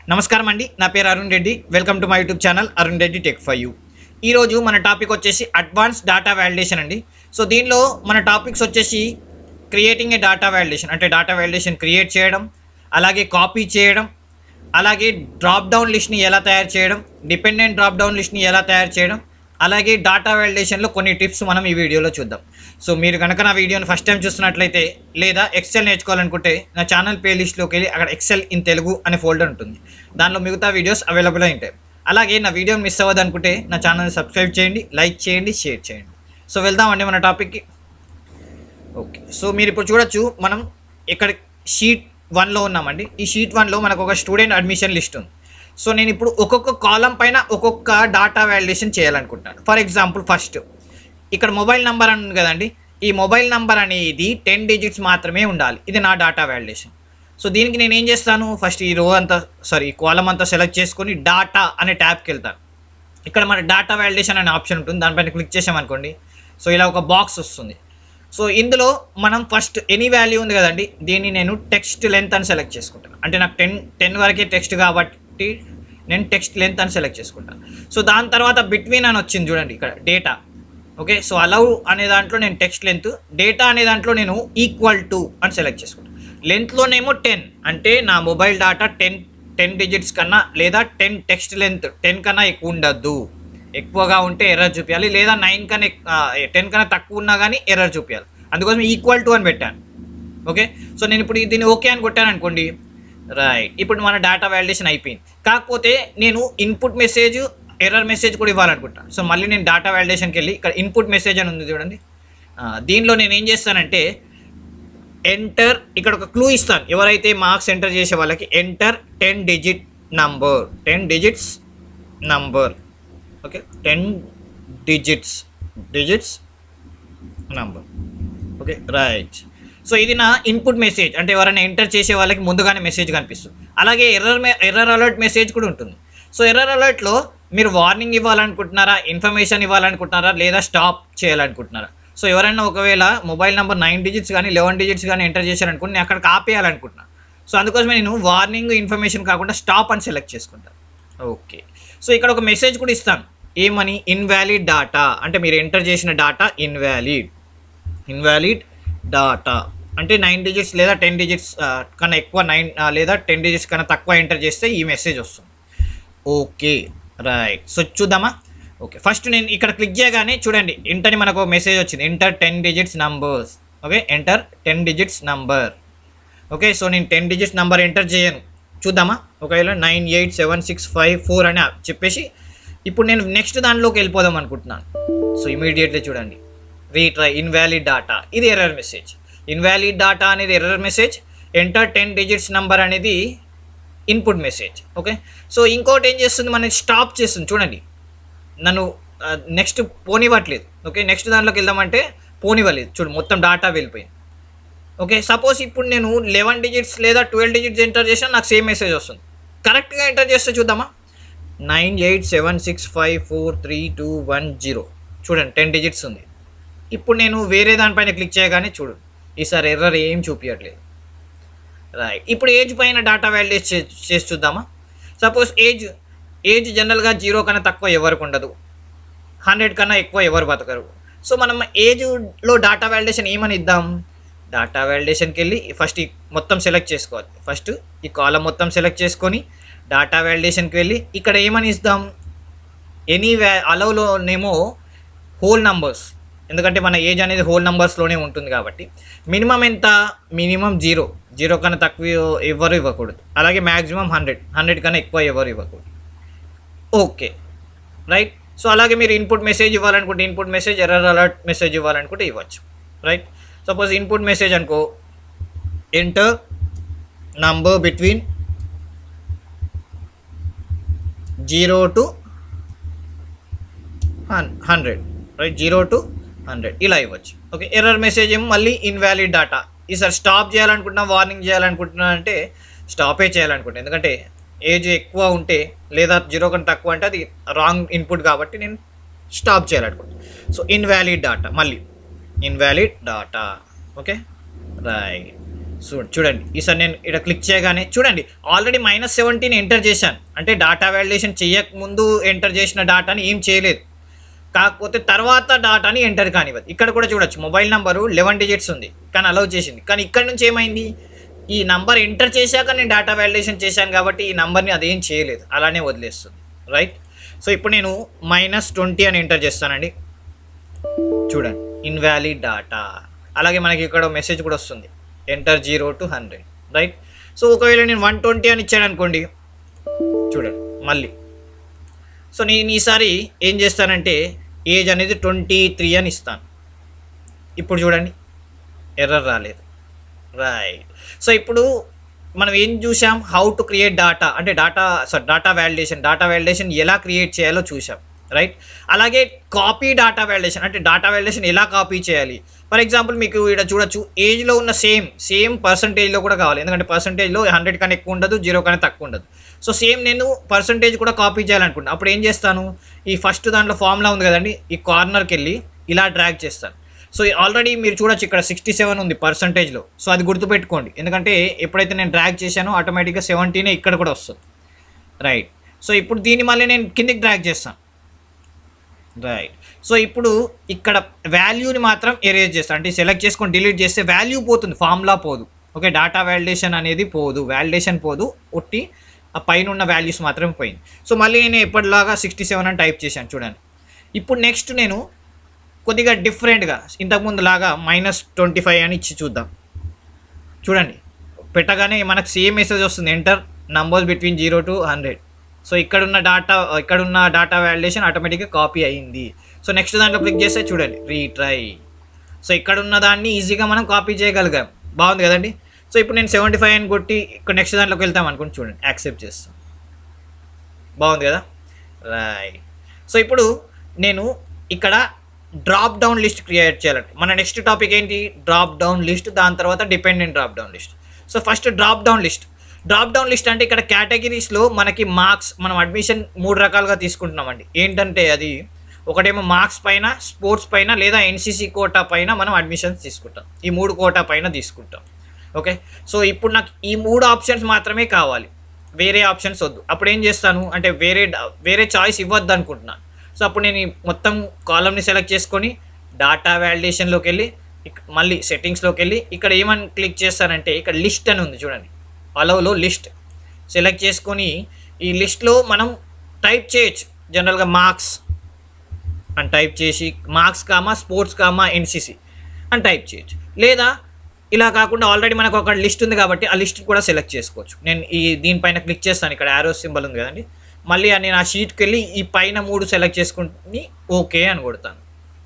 నమస్కారం అండి నా పేరు Arun Reddy welcome to my YouTube channel Arun Reddy tech for you ఈరోజు మన టాపిక్ వచ్చేసి అడ్వాన్స్ డాటా వ్యాలిడేషన్ అండి సో దీనిలో మన టాపిక్స్ వచ్చేసి క్రియేటింగ్ ఏ డాటా వ్యాలిడేషన్ అంటే డాటా వ్యాలిడేషన్ క్రియేట్ చేయడం అలాగే కాపీ చేయడం అలాగే డ్రాప్ డౌన్ లిస్ట్ని ఎలా తయారు చేయడం డిపెండెంట్ డ్రాప్ డౌన్ లిస్ట్ని ఎలా తయారు చేయడం అలాగే డాటా వ్యాలిడేషన్లో కొన్ని టిప్స్ మనం ఈ వీడియోలో చూద్దాం సో మీరు కనుక నా వీడియోని ఫస్ట్ టైం చూస్తున్నట్లయితే లేదా ఎక్సెల్ నేర్చుకోవాలనుకుంటే నా ఛానల్ ప్లేలిస్ట్లోకి వెళ్ళి అక్కడ ఎక్సెల్ ఇన్ తెలుగు అనే ఫోల్డర్ ఉంటుంది దానిలో మిగతా వీడియోస్ అవైలబుల్ అయి ఉంటాయి అలాగే నా వీడియోని మిస్ అవ్వదు అనుకుంటే నా ఛానల్ని సబ్స్క్రైబ్ చేయండి లైక్ చేయండి షేర్ చేయండి సో వెళ్దామండి మన టాపిక్కి ఓకే సో మీరు ఇప్పుడు చూడొచ్చు మనం ఇక్కడ షీట్ వన్లో ఉన్నామండి ఈ షీట్ వన్లో మనకు ఒక స్టూడెంట్ అడ్మిషన్ లిస్ట్ ఉంది సో నేను ఇప్పుడు ఒక్కొక్క కాలం పైన ఒక్కొక్క డాటా వ్యాలిడేషన్ చేయాలనుకుంటున్నాను ఫర్ ఎగ్జాంపుల్ ఫస్ట్ ఇక్కడ మొబైల్ నెంబర్ అని ఉంది కదండి ఈ మొబైల్ నెంబర్ అనేది టెన్ డిజిట్స్ మాత్రమే ఉండాలి ఇది నా డాటా వ్యాలిడేషన్ సో దీనికి నేను ఏం చేస్తాను ఫస్ట్ ఈ రో అంతా సారీ ఈ కాలం అంతా సెలెక్ట్ చేసుకొని డాటా అనే ట్యాబ్కి వెళ్తాను ఇక్కడ మన డాటా వ్యాలిడేషన్ అనే ఆప్షన్ ఉంటుంది దానిపైన క్లిక్ చేసామనుకోండి సో ఇలా ఒక బాక్స్ వస్తుంది సో ఇందులో మనం ఫస్ట్ ఎనీ వాల్యూ ఉంది కదండి దీన్ని నేను టెక్స్ట్ లెంత్ అని సెలెక్ట్ చేసుకుంటాను అంటే నాకు టెన్ టెన్ వరకే టెక్స్ట్ కాబట్టి నేను టెక్స్ట్ లెంత్ అని సెలెక్ట్ చేసుకుంటాను సో దాని తర్వాత బిట్వీన్ అని వచ్చింది చూడండి ఇక్కడ డేటా ఓకే సో అలౌ అనే దాంట్లో నేను టెక్స్ట్ లెంత్ డేటా అనే దాంట్లో నేను ఈక్వల్ టు అని సెలెక్ట్ చేసుకుంటాను లెంత్లోనేమో టెన్ అంటే నా mobile data ten ten digits కన్నా లేదా టెన్ టెక్స్ట్ లెంత్ టెన్ కన్నా ఎక్కువ ఉండద్దు ఎక్కువగా ఉంటే ఎర్రర్ చూపించాలి లేదా నైన్ కన్నా టెన్ కన్నా తక్కువ ఉన్నా కానీ ఎర్రర్ చూపించాలి అందుకోసం ఈక్వల్ టు అని పెట్టాను ఓకే సో నేను ఇప్పుడు దీన్ని ఓకే అని కొట్టాను అనుకోండి రైట్ ఇప్పుడు మన డేటా వ్యాలిడేషన్ అయిపోయింది కాకపోతే నేను ఇన్పుట్ మెసేజ్ ఎర్రర్ మెసేజ్ కూడా ఇవ్వాలనుకుంటాను సో మళ్ళీ నేను డేటా వ్యాలిడేషన్కి వెళ్ళి ఇక్కడ ఇన్పుట్ మెసేజ్ అని ఉంది చూడండి ఆ, దీనిలో నేను ఏం చేస్తానంటే ఎంటర్ ఇక్కడ ఒక క్లూ ఇస్తాను ఎవరైతే మార్క్స్ ఎంటర్ చేసే వాళ్ళకి enter ten digit number ten digits number okay ten digits digits number okay right so ఇది నా ఇన్పుట్ మెసేజ్ అంటే ఎవరైనా ఎంటర్ చేసే వాళ్ళకి ముందుగానే మెసేజ్ కనిపిస్తుంది అలాగే ఎర్రర్ ఎర్రర్ అలర్ట్ మెసేజ్ కూడా ఉంటుంది సో ఎర్రర్ అలర్ట్లో మీరు వార్నింగ్ ఇవ్వాలనుకుంటున్నారా ఇన్ఫర్మేషన్ ఇవ్వాలనుకుంటున్నారా లేదా స్టాప్ చేయాలనుకుంటున్నారా సో ఎవరైనా ఒకవేళ మొబైల్ నెంబర్ నైన్ డిజిట్స్ కానీ లెవెన్ డిజిట్స్ కానీ ఎంటర్ చేశారనుకోండి నేను అక్కడికి ఆపేయాలనుకుంటున్నాను సో అందుకోసమే నేను వార్నింగ్ ఇన్ఫర్మేషన్ కాకుండా స్టాప్ అని సెలెక్ట్ చేసుకుంటాను ఓకే సో ఇక్కడ ఒక మెసేజ్ కూడా ఇస్తాను ఏమని ఇన్వాలిడ్ డాటా అంటే మీరు ఎంటర్ చేసిన డాటా ఇన్వాలిడ్ ఇన్వాలిడ్ డాటా అంటే నైన్ డిజిట్స్ లేదా టెన్ డిజిట్స్ కన్నా ఎక్కువ నైన్ లేదా టెన్ డిజిట్స్ కన్నా తక్కువ ఎంటర్ చేస్తే ఈ మెసేజ్ వస్తుంది ఓకే రైట్ సో చూద్దామా ఓకే ఫస్ట్ నేను ఇక్కడ క్లిక్ చేయగానే చూడండి ఎంటర్ మనకు మెసేజ్ వచ్చింది enter ten digits numbers okay enter ten digits number okay so నేను టెన్ డిజిట్స్ నంబర్ ఎంటర్ చేయను చూద్దామా ఒకవేళ nine eight seven six five four అని చెప్పేసి ఇప్పుడు నేను నెక్స్ట్ దాంట్లోకి వెళ్ళిపోదాం అనుకుంటున్నాను సో ఇమీడియట్లీ చూడండి రీట్రై ఇన్వాలిడ్ డాటా ఇది ఎర్రర్ మెసేజ్ ఇన్వాలిడ్ డాటా అనేది error message enter ten digits number అనేది ఇన్పుట్ మెసేజ్ ఓకే సో ఇంకోటి ఏం చేస్తుంది మనకి స్టాప్ చేస్తుంది చూడండి నన్ను నెక్స్ట్ పోనివ్వట్లేదు ఓకే నెక్స్ట్ దాంట్లోకి వెళ్దామంటే పోనివ్వలేదు చూడు మొత్తం డాటా వెళ్ళిపోయింది ఓకే సపోజ్ ఇప్పుడు నేను లెవెన్ డిజిట్స్ లేదా ట్వెల్వ్ డిజిట్స్ ఎంటర్ చేసినా నాకు సేమ్ మెసేజ్ వస్తుంది కరెక్ట్గా ఎంటర్ చేస్తే చూద్దామా nine eight seven six five four three two one zero చూడండి టెన్ డిజిట్స్ ఉంది ఇప్పుడు నేను వేరే దానిపైన క్లిక్ చేయగానే చూడు ఈసారి ఎర్రర్ ఏం చూపించట్లేదు రైట్ ఇప్పుడు ఏజ్ పైన డాటా వ్యాలిడేట్ చే చేసి చూద్దామా సపోజ్ ఏజ్ ఏజ్ జనరల్గా జీరో కన్నా తక్కువ ఎవరికి ఉండదు హండ్రెడ్ కన్నా ఎక్కువ ఎవరు బతకరు సో మనం ఏజ్లో డాటా వ్యాలిడేషన్ ఏమని ఇద్దాం డాటా వ్యాలిడేషన్కి వెళ్ళి ఫస్ట్ ఈ మొత్తం సెలెక్ట్ చేసుకోవాలి ఫస్ట్ ఈ కాలం మొత్తం సెలెక్ట్ చేసుకొని డాటా వ్యాలిడేషన్కి వెళ్ళి ఇక్కడ ఏమని ఇస్తాం ఎనీ వ్యా అలౌలోనేమో హోల్ నంబర్స్ ఎందుకంటే మన ఏజ్ అనేది హోల్ నంబర్స్లోనే ఉంటుంది కాబట్టి మినిమం ఎంత మినిమం జీరో జీరో కన్నా తక్కువ ఎవరు ఇవ్వకూడదు అలాగే మ్యాక్సిమం హండ్రెడ్ హండ్రెడ్ కన్నా ఎక్కువ ఎవరు ఇవ్వకూడదు ఓకే రైట్ సో అలాగే మీరు ఇన్పుట్ మెసేజ్ ఇవ్వాలనుకుంటే input message error alert message ఇవ్వాలనుకుంటే ఇవ్వచ్చు రైట్ సపోజ్ ఇన్పుట్ మెసేజ్ అనుకో enter number between zero to hundred right zero to hundred ఇలా ఇవ్వచ్చు ఓకే ఎర్రర్ మెసేజ్ ఏమో మళ్ళీ ఇన్వాలిడ్ డాటా ఈసారి స్టాప్ చేయాలనుకుంటున్నా వార్నింగ్ చేయాలనుకుంటున్నా అంటే స్టాపే చేయాలనుకుంటున్నా ఎందుకంటే ఏజ్ ఎక్కువ ఉంటే లేదా జీరో కన్నా తక్కువ అంటే అది రాంగ్ ఇన్పుట్ కాబట్టి నేను స్టాప్ చేయాలనుకుంటున్నాను సో ఇన్వాలిడ్ డాటా మళ్ళీ ఇన్వాలిడ్ డాటా ఓకే రైట్ చూడండి చూడండి ఈసారి నేను ఇక్కడ క్లిక్ చేయగానే చూడండి ఆల్రెడీ మైనస్ సెవెంటీన్ ఎంటర్ చేశాను అంటే డాటా వ్యాలిడేషన్ చేయక ముందు ఎంటర్ చేసిన డాటాని ఏం చేయలేదు కాకపోతే తర్వాత డాటాని ఎంటర్ కానివ్వదు ఇక్కడ కూడా చూడొచ్చు మొబైల్ నెంబరు లెవెన్ డిజిట్స్ ఉంది కానీ అలౌ చేసింది కానీ ఇక్కడ నుంచి ఏమైంది ఈ నంబర్ ఎంటర్ చేశాక నేను డాటా వ్యాలిడేషన్ చేశాను కాబట్టి ఈ నంబర్ని అదేం చేయలేదు అలానే వదిలేస్తుంది రైట్ సో ఇప్పుడు నేను మైనస్ ట్వంటీ అని ఎంటర్ చేస్తానండి చూడండి ఇన్వాలిడ్ డాటా అలాగే మనకి ఇక్కడ మెసేజ్ కూడా వస్తుంది enter zero to hundred right so ఒకవేళ నేను వన్ ట్వంటీ అని ఇచ్చాను అనుకోండి చూడండి మళ్ళీ సో నేను ఈసారి ఏం చేస్తానంటే ఏజ్ అనేది ట్వంటీ త్రీ అని ఇస్తాను ఇప్పుడు చూడండి ఎర్రర్ రాలేదు రైట్ సో ఇప్పుడు మనం ఏం చూసాం హౌ టు క్రియేట్ డాటా అంటే data sorry data validation data validation ఎలా క్రియేట్ చేయాలో చూసాం రైట్ అలాగే కాపీ డాటా వ్యాలిడేషన్ అంటే డాటా వ్యాలిడేషన్ ఎలా కాపీ చేయాలి ఫర్ ఎగ్జాంపుల్ మీకు ఇక్కడ చూడొచ్చు ఏజ్లో ఉన్న సేమ్ సేమ్ పర్సంటేజ్లో కూడా కావాలి ఎందుకంటే పర్సంటేజ్లో హండ్రెడ్ కన్నా ఎక్కువ ఉండదు జీరో కన్నా తక్కువ ఉండదు సో సేమ్ నేను పర్సంటేజ్ కూడా కాపీ చేయాలనుకుంటున్నాను అప్పుడు ఏం చేస్తాను ఈ ఫస్ట్ దాంట్లో ఫార్ములా ఉంది కదండి ఈ కార్నర్కి వెళ్ళి ఇలా డ్రాగ్ చేస్తాను సో ఆల్రెడీ మీరు చూడొచ్చు ఇక్కడ సిక్స్టీ సెవెన్ ఉంది పర్సంటేజ్లో సో అది గుర్తుపెట్టుకోండి ఎందుకంటే ఎప్పుడైతే నేను డ్రాగ్ చేశానో ఆటోమేటిక్గా సెవెంటీనే ఇక్కడ కూడా వస్తుంది రైట్ సో ఇప్పుడు దీన్ని మళ్ళీ నేను కిందికి డ్రాగ్ చేస్తాను రైట్ సో ఇప్పుడు ఇక్కడ వాల్యూని మాత్రం ఎరేజ్ చేస్తాను అంటే సెలెక్ట్ చేసుకొని డిలీట్ చేస్తే వాల్యూ పోతుంది ఫార్ములా పోదు ఓకే డాటా వ్యాలిడేషన్ అనేది పోదు వ్యాలిడేషన్ పోదు ఒట్టి ఆ పైన ఉన్న వాల్యూస్ మాత్రమే పోయింది సో మళ్ళీ నేను ఎప్పటిలాగా సిక్స్టీ సెవెన్ అని టైప్ చేశాను చూడండి ఇప్పుడు నెక్స్ట్ నేను కొద్దిగా డిఫరెంట్గా ఇంతకుముందు లాగా మైనస్ ట్వంటీ ఫైవ్ అని ఇచ్చి చూద్దాం చూడండి పెట్టగానే మనకు సేమ్ మెసేజ్ వస్తుంది enter numbers between zero to hundred so ఇక్కడున్న డాటా ఇక్కడున్న డాటా వ్యాలిడేషన్ ఆటోమేటిక్గా కాపీ అయ్యింది సో నెక్స్ట్ దాంట్లో క్లిక్ చేస్తే చూడండి రీట్రై సో ఇక్కడున్న దాన్ని ఈజీగా మనం కాపీ చేయగలిగాం బాగుంది కదండి సో ఇప్పుడు నేను సెవెంటీ ఫైవ్ అని కొట్టి ఇక్కడ నెక్స్ట్ దాంట్లోకి వెళ్తాం అనుకోండి చూడండి యాక్సెప్ట్ చేస్తాం బాగుంది కదా రైట్ సో ఇప్పుడు నేను ఇక్కడ డ్రాప్ డౌన్ లిస్ట్ క్రియేట్ చేయాలంటే మన నెక్స్ట్ టాపిక్ ఏంటి డ్రాప్ డౌన్ లిస్ట్ దాని తర్వాత dependent drop down list so first drop down list drop down list అంటే ఇక్కడ కేటగిరీస్లో మనకి మార్క్స్ మనం అడ్మిషన్ మూడు రకాలుగా తీసుకుంటున్నామండి ఏంటంటే అది ఒకటేమో మార్క్స్ పైన స్పోర్ట్స్ పైన లేదా ఎన్సీసీ కోటా పైన మనం అడ్మిషన్స్ తీసుకుంటాం ఈ మూడు కోటా పైన తీసుకుంటాం ఓకే సో ఇప్పుడు నాకు ఈ మూడు ఆప్షన్స్ మాత్రమే కావాలి వేరే ఆప్షన్స్ వద్దు అప్పుడు ఏం చేస్తాను అంటే వేరే డా- వేరే చాయిస్ ఇవ్వద్దు అనుకుంటున్నాను సో అప్పుడు నేను ఈ మొత్తం కాలమ్ని సెలెక్ట్ చేసుకొని డాటా వ్యాలిడేషన్లోకి వెళ్ళి ఇక్- మళ్ళీ సెట్టింగ్స్లోకి వెళ్ళి ఇక్కడ ఏమని క్లిక్ చేస్తానంటే ఇక్కడ లిస్ట్ అని ఉంది చూడండి అలవ్లో లిస్ట్ సెలెక్ట్ చేసుకొని ఈ లిస్ట్లో మనం టైప్ చేయొచ్చు జనరల్గా మార్క్స్ అని టైప్ చేసి marks comma sports comma NCC అని టైప్ చేయొచ్చు లేదా ఇలా కాకుండా ఆల్రెడీ మనకు ఒక లిస్ట్ ఉంది కాబట్టి ఆ లిస్ట్ కూడా సెలెక్ట్ చేసుకోవచ్చు నేను ఈ దీనిపైన క్లిక్ చేస్తాను ఇక్కడ యారో సింబల్ ఉంది కదండి మళ్ళీ ఆ నేను ఆ షీట్కి వెళ్ళి ఈ పైన మూడు సెలెక్ట్ చేసుకుని ఓకే అని కొడతాను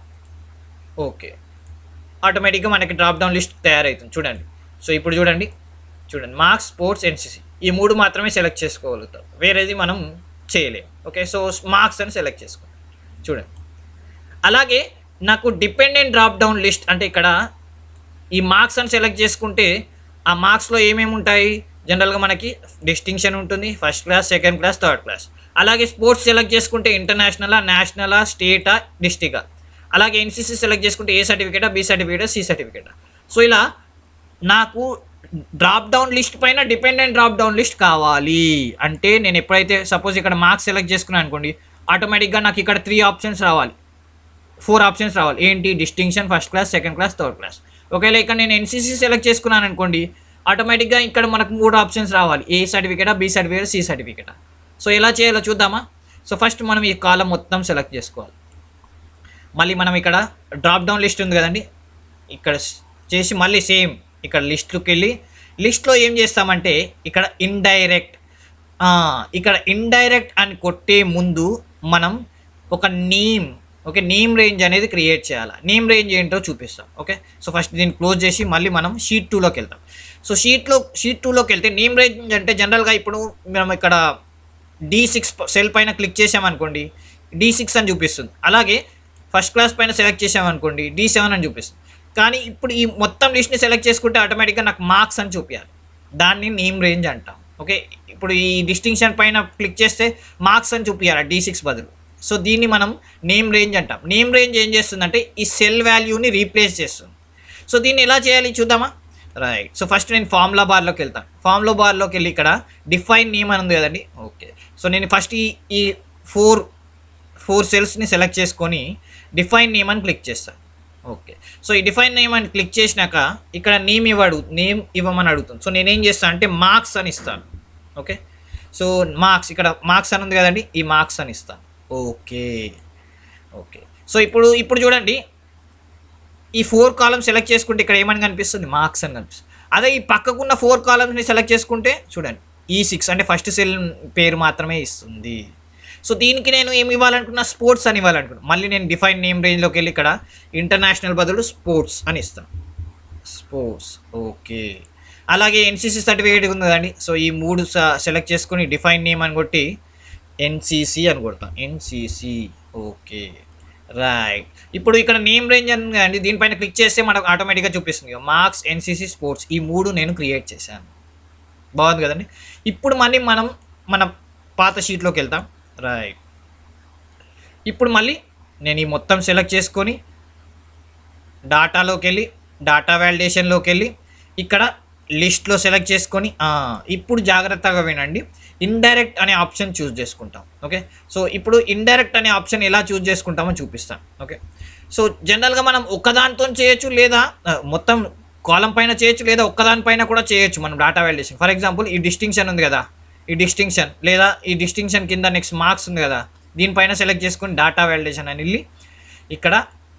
ఓకే ఆటోమేటిక్గా మనకి డ్రాప్ డౌన్ లిస్ట్ తయారవుతుంది చూడండి సో ఇప్పుడు చూడండి చూడండి మార్క్స్ స్పోర్ట్స్ ఎన్సీసీ ఈ మూడు మాత్రమే సెలెక్ట్ చేసుకోగలుగుతాం వేరేది మనం చేయలేం ఓకే సో మార్క్స్ అని సెలెక్ట్ చేసుకోండి చూడండి అలాగే నాకు డిపెండెంట్ డ్రాప్ డౌన్ లిస్ట్ అంటే ఇక్కడ ఈ మార్క్స్ అని సెలెక్ట్ చేసుకుంటే ఆ మార్క్స్లో ఏమేమి ఉంటాయి జనరల్గా మనకి డిస్టింక్షన్ ఉంటుంది first class second class third class అలాగే స్పోర్ట్స్ సెలెక్ట్ చేసుకుంటే ఇంటర్నేషనలా నేషనలా స్టేటా డిస్టికా అలాగే ఎన్సీసీ సెలెక్ట్ చేసుకుంటే ఏ సర్టిఫికేటా బి సర్టిఫికేటా సి సర్టిఫికేటా సో ఇలా నాకు డ్రాప్ డౌన్ లిస్ట్ పైన డిపెండెంట్ డ్రాప్ డౌన్ లిస్ట్ కావాలి అంటే నేను ఎప్పుడైతే సపోజ్ ఇక్కడ మార్క్స్ సెలెక్ట్ చేసుకున్నాను అనుకోండి ఆటోమేటిక్గా నాకు ఇక్కడ త్రీ ఆప్షన్స్ రావాలి ఫోర్ ఆప్షన్స్ రావాలి ఏంటి distinction first class second class third class ఒకవేళ ఇక్కడ నేను ఎన్సీసీ సెలెక్ట్ చేసుకున్నాను అనుకోండి ఆటోమేటిక్గా ఇక్కడ మనకు మూడు ఆప్షన్స్ రావాలి ఏ సర్టిఫికేటా బి సర్టిఫికేట్ సి సర్టిఫికేటా సో ఎలా చేయాలో చూద్దామా సో ఫస్ట్ మనం ఈ కాలం మొత్తం సెలెక్ట్ చేసుకోవాలి మళ్ళీ మనం ఇక్కడ డ్రాప్ డౌన్ లిస్ట్ ఉంది కదండి ఇక్కడ స్- చేసి మళ్ళీ సేమ్ ఇక్కడ లిస్ట్లోకి వెళ్ళి లిస్ట్లో ఏం చేస్తామంటే ఇక్కడ ఇండైరెక్ట్ ఇక్కడ ఇండైరెక్ట్ అని కొట్టే ముందు మనం ఒక నేమ్ ఓకే నేమ్ రేంజ్ అనేది క్రియేట్ చేయాలి నేమ్ రేంజ్ ఏంటో చూపిస్తాం ఓకే సో ఫస్ట్ దీన్ని క్లోజ్ చేసి మళ్ళీ మనం షీట్ టూలోకి వెళ్తాం సో షీట్లో షీట్ టూలోకి వెళ్తే నేమ్ రేంజ్ అంటే జనరల్గా ఇప్పుడు మనం ఇక్కడ డి సిక్స్ సెల్ పైన క్లిక్ చేసామనుకోండి డి సిక్స్ అని చూపిస్తుంది అలాగే ఫస్ట్ క్లాస్ పైన సెలెక్ట్ చేసామనుకోండి డి సెవెన్ అని చూపిస్తుంది కానీ ఇప్పుడు ఈ మొత్తం లిస్ట్ని సెలెక్ట్ చేసుకుంటే ఆటోమేటిక్గా నాకు మార్క్స్ అని చూపించాలి దాన్ని నేమ్ రేంజ్ అంటాం ఓకే ఇప్పుడు ఈ డిస్టింక్షన్ పైన క్లిక్ చేస్తే మార్క్స్ అని చూపించాలి డి సిక్స్ బదులు సో దీన్ని మనం నేమ్ రేంజ్ అంటాం నేమ్ రేంజ్ ఏం చేస్తుందంటే ఈ సెల్ వాల్యూని రీప్లేస్ చేస్తుంది సో దీన్ని ఎలా చేయాలి చూద్దామా రైట్ సో ఫస్ట్ నేను ఫార్ములా బార్లోకి వెళ్తాను ఫార్ములా బార్లోకి వెళ్ళి ఇక్కడ డిఫైన్ నేమ్ అని ఉంది కదండి ఓకే సో నేను ఫస్ట్ ఈ ఈ ఫోర్ ఫోర్ సెల్స్ని సెలెక్ట్ చేసుకొని డిఫైన్ నేమ్ అని క్లిక్ చేస్తాను ఓకే సో ఈ డిఫైన్ నేమ్ అని క్లిక్ చేసినాక ఇక్కడ నేమ్ ఇవ్వడు నేమ్ ఇవ్వమని అడుగుతుంది సో నేనేం చేస్తాను అంటే మార్క్స్ అని ఇస్తాను ఓకే సో మార్క్స్ ఇక్కడ మార్క్స్ అని ఉంది కదండి ఈ మార్క్స్ అని ఇస్తాను ఓకే ఓకే సో ఇప్పుడు ఇప్పుడు చూడండి ఈ ఫోర్ కాలమ్స్ సెలెక్ట్ చేసుకుంటే ఇక్కడ ఏమని కనిపిస్తుంది మార్క్స్ అని కనిపిస్తుంది అదే ఈ పక్కకున్న ఫోర్ కాలమ్స్ని సెలెక్ట్ చేసుకుంటే చూడండి ఈ సిక్స్ అంటే ఫస్ట్ సెల్ పేరు మాత్రమే ఇస్తుంది సో దీనికి నేను ఏమి ఇవ్వాలనుకున్నా స్పోర్ట్స్ అని ఇవ్వాలనుకున్నా మళ్ళీ నేను డిఫైన్ నేమ్ రేంజ్లోకి వెళ్ళి ఇక్కడ ఇంటర్నేషనల్ బదులు స్పోర్ట్స్ అని ఇస్తాను స్పోర్ట్స్ ఓకే అలాగే ఎన్సీసీ సర్టిఫికేట్ ఉంది కదండి సో ఈ మూడు సెలెక్ట్ చేసుకొని డిఫైన్ నేమ్ అని కొట్టి ఎన్సీసీ అని కొడతాం ఎన్సీసీ ఓకే రైట్ ఇప్పుడు ఇక్కడ నేమ్ రేంజ్ అని కదండి దీనిపైన క్లిక్ చేస్తే మనకు ఆటోమేటిక్గా చూపిస్తుంది మార్క్స్ ఎన్సీసీ స్పోర్ట్స్ ఈ మూడు నేను క్రియేట్ చేశాను బాగుంది కదండి ఇప్పుడు మళ్ళీ మనం మన పాత షీట్లోకి వెళ్తాం రైట్ ఇప్పుడు మళ్ళీ నేను ఈ మొత్తం సెలెక్ట్ చేసుకొని డాటాలోకి వెళ్ళి డాటా వ్యాలిడేషన్లోకి వెళ్ళి ఇక్కడ లిస్ట్లో సెలెక్ట్ చేసుకొని ఆ, ఇప్పుడు జాగ్రత్తగా వినండి ఇండైరెక్ట్ అనే ఆప్షన్ చూస్ చేసుకుంటాం ఓకే సో ఇప్పుడు ఇండైరెక్ట్ అనే ఆప్షన్ ఎలా చూస్ చేసుకుంటామో చూపిస్తాను ఓకే సో జనరల్గా మనం ఒక్కదానితో చేయొచ్చు లేదా ఆ, మొత్తం కాలం పైన చేయొచ్చు లేదా ఒక్కదాని పైన కూడా చేయొచ్చు మనం డాటా వ్యాలిడేషన్ ఫర్ ఎగ్జాంపుల్ ఈ డిస్టింక్షన్ ఉంది కదా ఈ డిస్టింక్షన్ లేదా ఈ డిస్టింక్షన్ కింద నెక్స్ట్ మార్క్స్ ఉంది కదా దీనిపైన సెలెక్ట్ చేసుకొని డాటా వ్యాలిడేషన్ అని వెళ్ళి ఇక్కడ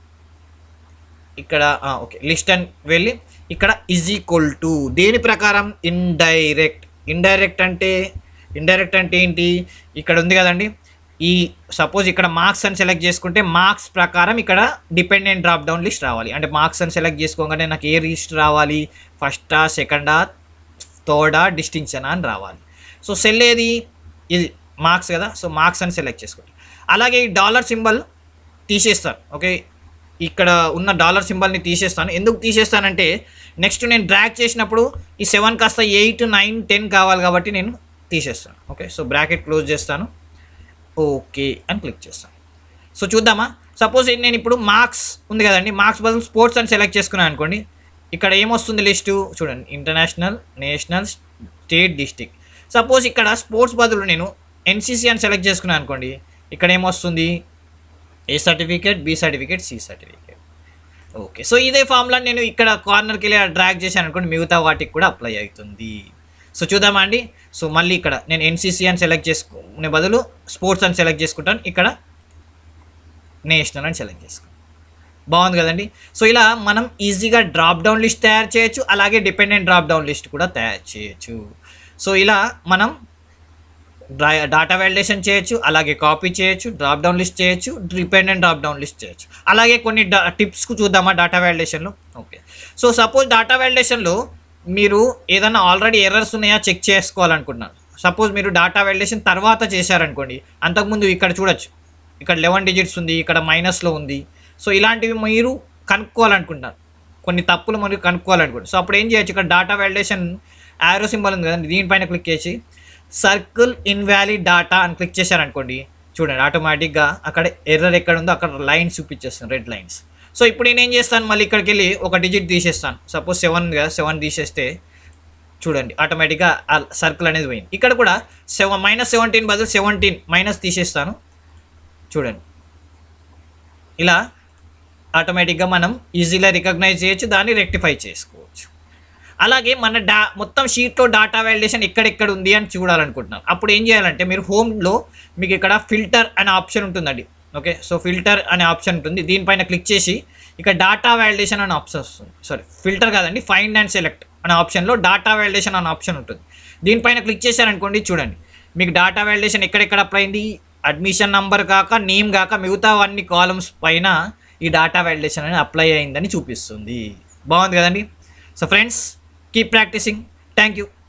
ఇక్కడ ఆ, ఓకే లిస్ట్ అని వెళ్ళి ఇక్కడ ఈజ్ ఈక్వల్ టు దేని ప్రకారం ఇండైరెక్ట్ ఇండైరెక్ట్ అంటే ఇండైరెక్ట్ అంటే ఏంటి ఇక్కడ ఉంది కదండి ఈ సపోజ్ ఇక్కడ మార్క్స్ అని సెలెక్ట్ చేసుకుంటే మార్క్స్ ప్రకారం ఇక్కడ డిపెండెంట్ డ్రాప్ డౌన్ లిస్ట్ రావాలి అంటే మార్క్స్ అని సెలెక్ట్ చేసుకోగానే నాకు ఏ లిస్ట్ రావాలి ఫస్టా సెకండా థర్డా డిస్టింక్షన్ అని రావాలి సో సెల్ ఏది ఇది మార్క్స్ కదా సో మార్క్స్ అని సెలెక్ట్ చేసుకోండి అలాగే ఈ డాలర్ సింబల్ తీసేస్తాను ఓకే ఇక్కడ ఉన్న డాలర్ సింబల్ని తీసేస్తాను ఎందుకు తీసేస్తానంటే నెక్స్ట్ నేను డ్రాగ్ చేసినప్పుడు ఈ సెవెన్ కాస్త ఎయిట్ నైన్ టెన్ కావాలి కాబట్టి నేను తీసేస్తాను ఓకే సో బ్రాకెట్ క్లోజ్ చేస్తాను ఓకే అని క్లిక్ చేస్తాను సో చూద్దామా సపోజ్ నేను ఇప్పుడు మార్క్స్ ఉంది కదండి మార్క్స్ బదులు స్పోర్ట్స్ అని సెలెక్ట్ చేసుకున్నాను అనుకోండి ఇక్కడ ఏమొస్తుంది లిస్టు చూడండి international national state district suppose ఇక్కడ స్పోర్ట్స్ బదులు నేను ఎన్సీసీ అని సెలెక్ట్ చేసుకున్నాను అనుకోండి ఇక్కడ ఏమొస్తుంది A certificate B certificate C certificate okay so ఇదే ఫార్ములా నేను ఇక్కడ కార్నర్కి వెళ్ళి డ్రాగ్ చేశాను అనుకోండి మిగతా వాటికి కూడా అప్లై అవుతుంది సో చూద్దామా అండి సో మళ్ళీ ఇక్కడ నేను ఎన్సీసీ అని సెలెక్ట్ చేసుకునే బదులు స్పోర్ట్స్ అని సెలెక్ట్ చేసుకుంటాను ఇక్కడ నేషనల్ అని సెలెక్ట్ చేసుకుంటాను బాగుంది కదండి సో ఇలా మనం ఈజీగా డ్రాప్ డౌన్ లిస్ట్ తయారు చేయొచ్చు అలాగే డిపెండెంట్ డ్రాప్ డౌన్ లిస్ట్ కూడా తయారు చేయొచ్చు సో ఇలా మనం డ్రా డాటా వ్యాలిడేషన్ చేయొచ్చు అలాగే కాపీ చేయొచ్చు డ్రాప్ డౌన్ లిస్ట్ చేయొచ్చు డిపెండెంట్ డ్రాప్ డౌన్ లిస్ట్ చేయొచ్చు అలాగే కొన్ని డా టిప్స్కు చూద్దామా డాటా వ్యాలిడేషన్లో ఓకే సో సపోజ్ డాటా వ్యాలిడేషన్లో మీరు ఏదైనా ఆల్రెడీ ఎర్రర్స్ ఉన్నాయా చెక్ చేసుకోవాలనుకుంటున్నారు సపోజ్ మీరు డాటా వ్యాలిడేషన్ తర్వాత చేశారనుకోండి అంతకుముందు ఇక్కడ చూడొచ్చు ఇక్కడ లెవెన్ డిజిట్స్ ఉంది ఇక్కడ మైనస్లో ఉంది సో ఇలాంటివి మీరు కనుక్కోవాలనుకుంటున్నారు కొన్ని తప్పులు మీరు కనుక్కోవాలనుకుంటారు సో అప్పుడు ఏం చేయొచ్చు ఇక్కడ డాటా వ్యాలిడేషన్ యారో సింబల్ ఉంది కదండి దీనిపైన క్లిక్ చేసి సర్కిల్ ఇన్వాలిడ్ డాటా అని క్లిక్ చేశారనుకోండి చూడండి ఆటోమేటిక్గా అక్కడ ఎర్రర్ ఎక్కడ ఉందో అక్కడ లైన్స్ చూపించేస్తాను రెడ్ లైన్స్ సో ఇప్పుడు నేను ఏం చేస్తాను మళ్ళీ ఇక్కడికి వెళ్ళి ఒక డిజిట్ తీసేస్తాను సపోజ్ సెవెన్ ఉంది కదా సెవెన్ తీసేస్తే చూడండి ఆటోమేటిక్గా ఆ సర్కిల్ అనేది పోయింది ఇక్కడ కూడా సెవెన్ మైనస్ సెవెంటీన్ బదులు సెవెంటీన్ మైనస్ తీసేస్తాను చూడండి ఇలా ఆటోమేటిక్గా మనం ఈజీగా రికగ్నైజ్ చేయొచ్చు దాన్ని రెక్టిఫై చేసుకోవచ్చు అలాగే మన డా మొత్తం షీట్లో డాటా వ్యాలిడేషన్ ఎక్కడెక్కడ ఉంది అని చూడాలనుకుంటున్నాను అప్పుడు ఏం చేయాలంటే మీరు హోమ్లో మీకు ఇక్కడ ఫిల్టర్ అనే ఆప్షన్ ఉంటుందండి ఓకే సో ఫిల్టర్ అనే ఆప్షన్ ఉంటుంది దీనిపైన క్లిక్ చేసి ఇక్కడ డాటా వ్యాలిడేషన్ అనే ఆప్షన్ వస్తుంది సారీ ఫిల్టర్ కాదండి ఫైండ్ అండ్ సెలెక్ట్ అనే ఆప్షన్లో డాటా వ్యాలిడేషన్ అనే ఆప్షన్ ఉంటుంది దీనిపైన క్లిక్ చేశారనుకోండి చూడండి మీకు డాటా వ్యాలిడేషన్ ఎక్కడెక్కడ అప్లై అయింది అడ్మిషన్ నంబర్ కాక నేమ్ కాక మిగతా అన్ని కాలమ్స్ పైన ఈ డాటా వ్యాలిడేషన్ అనేది అప్లై అయిందని చూపిస్తుంది బాగుంది కదండి so friends keep practising thank you